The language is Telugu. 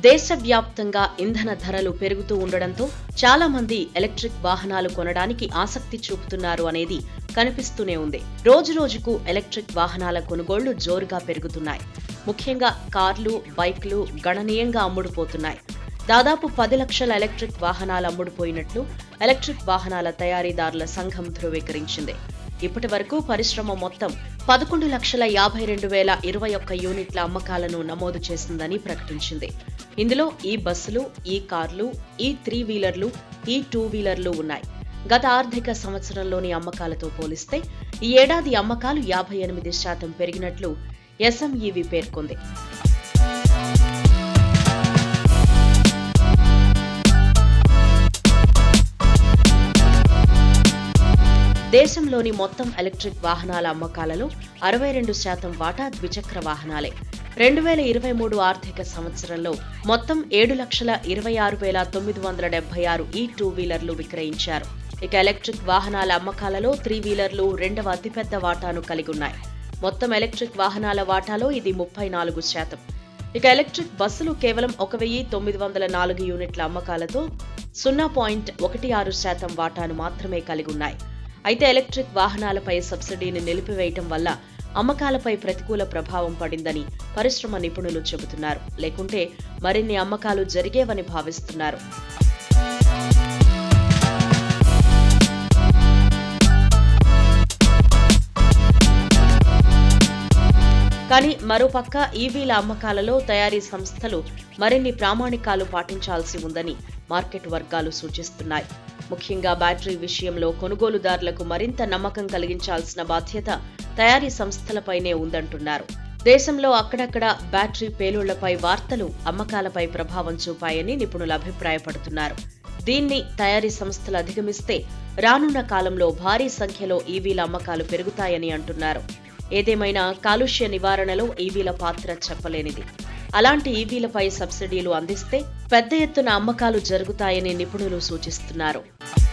దేశవ్యాప్తంగా ఇంధన ధరలు పెరుగుతూ ఉండడంతో చాలా మంది ఎలక్ట్రిక్ వాహనాలు కొనడానికి ఆసక్తి చూపుతున్నారు అనేది కనిపిస్తూనే ఉంది రోజు రోజుకు ఎలక్ట్రిక్ వాహనాల కొనుగోళ్లు జోరుగా పెరుగుతున్నాయి ముఖ్యంగా కార్లు బైక్లు గణనీయంగా అమ్ముడుపోతున్నాయి దాదాపు పది లక్షల ఎలక్ట్రిక్ వాహనాలు అమ్ముడుపోయినట్లు ఎలక్ట్రిక్ వాహనాల తయారీదారుల సంఘం ధృవీకరించింది ఇప్పటి వరకు పరిశ్రమ మొత్తం పదకొండు లక్షల యాభై రెండు వేల ఇరవై ఒక్క యూనిట్ల అమ్మకాలను నమోదు చేసిందని ప్రకటించింది ఇందులో ఈ బస్సులు ఈ కార్లు ఈ త్రీ వీలర్లు ఈ టూ వీలర్లు ఉన్నాయి గత ఆర్థిక సంవత్సరంలోని అమ్మకాలతో పోలిస్తే ఈ ఏడాది అమ్మకాలు యాభై ఎనిమిది శాతం పెరిగినట్లు ఎస్ఎంఈవి పేర్కొంది దేశంలోని మొత్తం ఎలక్ట్రిక్ వాహనాల అమ్మకాలలో అరవై రెండు శాతం వాటా ద్విచక్ర వాహనాలే రెండు వేల ఇరవై మూడు ఆర్థిక సంవత్సరంలో మొత్తం ఏడు లక్షల ఇరవై ఆరు వేల తొమ్మిది వందల డెబ్బై ఆరు ఈ టూ వీలర్లు విక్రయించారు ఇక ఎలక్ట్రిక్ వాహనాల అమ్మకాలలో త్రీ వీలర్లు రెండవ అతిపెద్ద వాటాను కలిగి ఉన్నాయి మొత్తం ఎలక్ట్రిక్ వాహనాల వాటాలో ఇది ముప్పై నాలుగు శాతం ఇక ఎలక్ట్రిక్ బస్సులు కేవలం ఒక వెయ్యి తొమ్మిది వందల నాలుగు యూనిట్ల అమ్మకాలతో సున్నా పాయింట్ ఒకటి ఆరు శాతం వాటాను మాత్రమే కలిగి ఉన్నాయి అయితే ఎలక్ట్రిక్ వాహనాలపై సబ్సిడీని నిలిపివేయటం వల్ల అమ్మకాలపై ప్రతికూల ప్రభావం పడిందని పరిశ్రమ నిపుణులు చెబుతున్నారు లేకుంటే మరిన్ని అమ్మకాలు జరిగేవని భావిస్తున్నారు కానీ మరోపక్క ఈవీల అమ్మకాలలో తయారీ సంస్థలు మరిన్ని ప్రామాణికాలు పాటించాల్సి ఉందని మార్కెట్ వర్గాలు సూచిస్తున్నాయి ముఖ్యంగా బ్యాటరీ విషయంలో కొనుగోలుదారులకు మరింత నమ్మకం కలిగించాల్సిన బాధ్యత తయారీ సంస్థలపైనే ఉందంటున్నారు దేశంలో అక్కడక్కడ బ్యాటరీ పేలుళ్లపై వార్తలు అమ్మకాలపై ప్రభావం చూపాయని నిపుణులు అభిప్రాయపడుతున్నారు దీన్ని తయారీ సంస్థలు అధిగమిస్తే రానున్న కాలంలో భారీ సంఖ్యలో ఈవీల అమ్మకాలు పెరుగుతాయని అంటున్నారు ఏదేమైనా కాలుష్య నివారణలో ఈవీల పాత్ర చెప్పలేనిది అలాంటి ఈవీలపై సబ్సిడీలు అందిస్తే పెద్ద ఎత్తున అమ్మకాలు జరుగుతాయని నిపుణులు సూచిస్తున్నారు